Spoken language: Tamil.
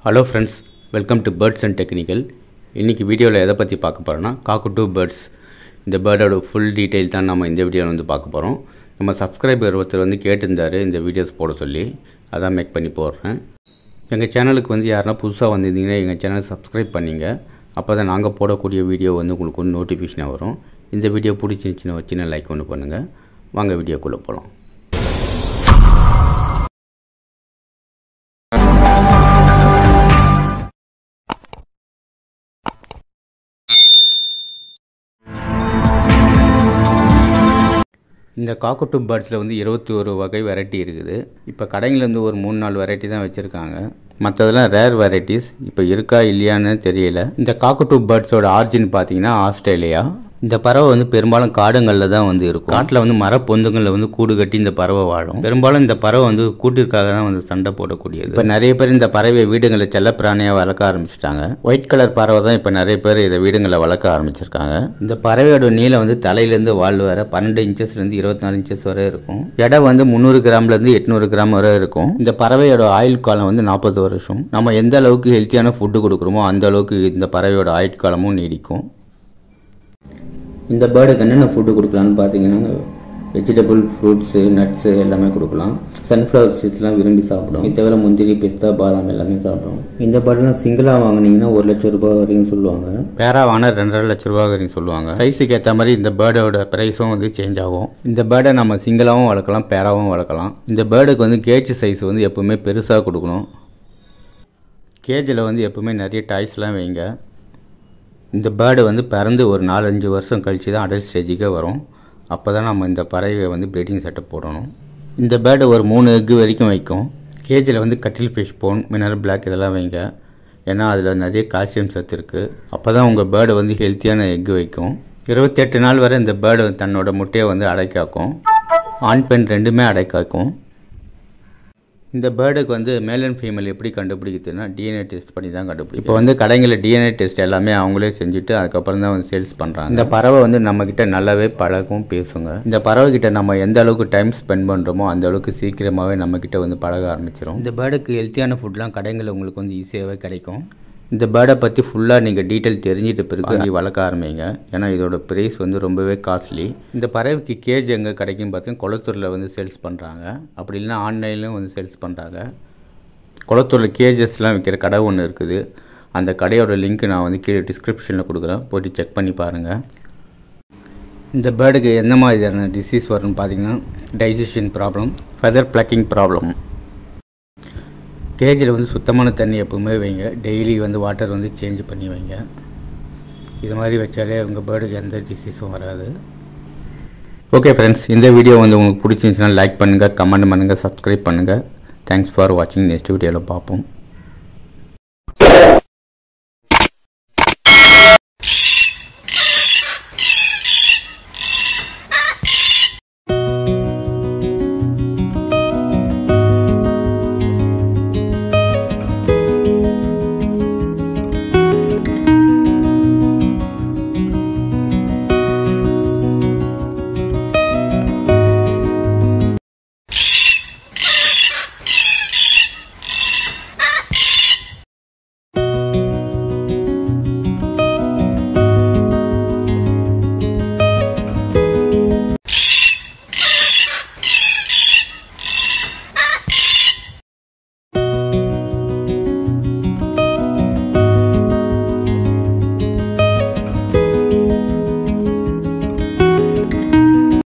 hello friends welcome to birds and technical இன்றைக்கி வீடியோவில் எதை பற்றி பார்க்க போகிறோன்னா காக்குட்டூ பேர்ட்ஸ் இந்த பேர்டோட ஃபுல் டீட்டெயில் தான் நம்ம இந்த வீடியோவில் வந்து பார்க்க போகிறோம் நம்ம சப்ஸ்கிரைபர் ஒருத்தர் வந்து கேட்டிருந்தாரு இந்த வீடியோஸ் போட சொல்லி அதான் மேக் பண்ணி போடுறேன் எங்கள் சேனலுக்கு வந்து யாருன்னா புதுசாக வந்திருந்தீங்கன்னா எங்கள் சேனலை சப்ஸ்கிரைப் பண்ணிங்க அப்போ தான் நாங்கள் போடக்கூடிய வீடியோ வந்து உங்களுக்கு வந்து நோட்டிஃபிகேஷனாக வரும் இந்த வீடியோ பிடிச்சிருந்துச்சின்னா வச்சுன்னா லைக் ஒன்று பண்ணுங்கள் வாங்க வீடியோக்குள்ளே போகலாம் இந்த காக்குட்டு பேர்ட்ஸில் வந்து இருபத்தி ஒரு வகை வெரைட்டி இருக்குது இப்போ கடைங்களில் வந்து ஒரு மூணு நாலு வெரைட்டி தான் வச்சுருக்காங்க மற்றதெல்லாம் ரேர் வெரைட்டிஸ் இப்போ இருக்கா இல்லையான்னு தெரியல இந்த காக்குட்டு பேர்ட்ஸோட ஆர்ஜின் பார்த்தீங்கன்னா ஆஸ்திரேலியா இந்த பறவை வந்து பெரும்பாலும் காடுங்களில் தான் வந்து இருக்கும் காட்டில் வந்து மரப்பொந்துங்களில் வந்து கூடு கட்டி இந்த பறவை வாழும் பெரும்பாலும் இந்த பறவை வந்து கூட்டிற்காக தான் வந்து சண்டை போடக்கூடியது இப்போ நிறைய பேர் இந்த பறவையை வீடுகளில் செல்லப்பிராணியாக வளர்க்க ஆரம்பிச்சிட்டாங்க ஒயிட் கலர் பறவை தான் இப்போ நிறைய பேர் இதை வீடுங்களில் வளர்க்க ஆரம்பிச்சிருக்காங்க இந்த பறவையோட நீளம் வந்து தலையிலேருந்து வாழ் வர பன்னெண்டு இன்ச்சஸ்லேருந்து இருபத்தி நாலு இன்ச்சஸ் வரை இருக்கும் எடை வந்து முந்நூறு கிராம்லேருந்து எட்நூறு கிராம் வரை இருக்கும் இந்த பறவையோட ஆயுள் காலம் வந்து நாற்பது வருஷம் நம்ம எந்த அளவுக்கு ஹெல்த்தியான ஃபுட்டு கொடுக்குறோமோ அந்த அளவுக்கு இந்த பறவையோட ஆயுட்காலமும் நீடிக்கும் இந்த பேர்டுக்கு என்னென்ன ஃபுட்டு கொடுக்கலான்னு பார்த்தீங்கன்னா வெஜிடபிள் ஃப்ரூட்ஸு நட்ஸு எல்லாமே கொடுக்கலாம் சன்ஃப்ளவர் சீட்ஸ்லாம் விரும்பி சாப்பிடும் இது தவிர முந்திரி பிஸ்தா பாதாம் எல்லாமே சாப்பிடும் இந்த பேர்டெலாம் சிங்கிளாக வாங்கினீங்கன்னா ஒரு லட்சம் ரூபாய் வரைக்கும் சொல்லுவாங்க பேரா வாங்கினா ரெண்டரை லட்ச ரூபா வரைக்கும் சொல்லுவாங்க சைஸுக்கு ஏற்ற மாதிரி இந்த பேர்டோட ப்ரைஸும் வந்து சேஞ்ச் ஆகும் இந்த பேர்டை நம்ம சிங்கிளாகவும் வளர்க்கலாம் பேராகவும் வளர்க்கலாம் இந்த பேர்டுக்கு வந்து கேஜ் சைஸ் வந்து எப்பவுமே பெருசாக கொடுக்கணும் கேஜில் வந்து எப்பவுமே நிறைய டாய்ஸ்லாம் வைங்க இந்த பேர்டு வந்து பிறந்து ஒரு நாலஞ்சு வருஷம் கழித்து தான் அடல்ட் ஸ்டேஜுக்கே வரும் அப்போ தான் நம்ம இந்த பறவையை வந்து ப்ரீடிங் செட்டப் போடணும் இந்த பேர்டு ஒரு மூணு எக்கு வரைக்கும் வைக்கும் கேஜில் வந்து கட்டில் ஃபிஷ் போன் மினரல் பிளாக் இதெல்லாம் வைங்க ஏன்னா அதில் நிறைய கால்சியம் சத்து இருக்குது அப்போ தான் உங்கள் பேர்டு வந்து ஹெல்த்தியான எக்கு வைக்கும் இருபத்தெட்டு நாள் வரை இந்த பேர்டு தன்னோட முட்டையை வந்து அடைக்காக்கும் ஆண் பெண் ரெண்டுமே அடைக்காக்கும் இந்த பேர்டுக்கு வந்து மேல் அண்ட் ஃபீமேல் எப்படி கண்டுபிடிக்குதுன்னா டிஎன்ஏ டெஸ்ட் பண்ணி தான் கண்டுபிடிக்கும் இப்போ வந்து கடைகளில் டிஎன்ஏ டெஸ்ட் எல்லாமே அவங்களே செஞ்சுட்டு அதுக்கப்புறம் தான் வந்து சேல்ஸ் பண்ணுறாங்க இந்த பறவை வந்து நம்மக்கிட்ட நல்லாவே பழகும் பேசுங்க இந்த பறவை கிட்ட நம்ம எந்த அளவுக்கு டைம் ஸ்பெண்ட் பண்ணுறோமோ அந்த அளவுக்கு சீக்கிரமாகவே நம்மக்கிட்ட வந்து பழக ஆரம்பிச்சிடும் இந்த பேர்டுக்கு ஹெல்த்தியான ஃபுட்லாம் கடைகளில் உங்களுக்கு வந்து ஈஸியாகவே கிடைக்கும் இந்த பேர்டை பற்றி ஃபுல்லாக நீங்கள் டீட்டெயில் தெரிஞ்சிட்ட பிறகு வாங்கி வளர்க்க ஆரம்பிங்க ஏன்னா இதோட ப்ரைஸ் வந்து ரொம்பவே காஸ்ட்லி இந்த பறவைக்கு கேஜ் எங்கே கிடைக்கும் பார்த்தீங்கன்னா குளத்தூரில் வந்து சேல்ஸ் பண்ணுறாங்க அப்படி இல்லைன்னா ஆன்லைன்லையும் வந்து சேல்ஸ் பண்ணுறாங்க குளத்தூரில் கேஜஸ்லாம் விற்கிற கடை ஒன்று இருக்குது அந்த கடையோட லிங்க் நான் வந்து கீழே டிஸ்கிரிப்ஷனில் கொடுக்குறேன் போய்ட்டு செக் பண்ணி பாருங்கள் இந்த பேர்டுக்கு என்ன மாதிரியான டிசீஸ் வரும்னு பார்த்தீங்கன்னா digestion problem feather plucking problem கேஜில் வந்து சுத்தமான தண்ணி எப்பவுமே வைங்க டெய்லி வந்து வாட்டர் வந்து சேஞ்ச் பண்ணி வைங்க இது மாதிரி வச்சாலே உங்கள் பேர்டுக்கு எந்த டிசீஸும் வராது ஓகே ஃப்ரெண்ட்ஸ் இந்த வீடியோ வந்து உங்களுக்கு பிடிச்சிருந்துச்சுன்னா லைக் பண்ணுங்கள் கமெண்ட் பண்ணுங்கள் சப்ஸ்கிரைப் பண்ணுங்கள் தேங்க்ஸ் ஃபார் வாட்சிங் நெக்ஸ்ட் வீடியோவில் பார்ப்போம்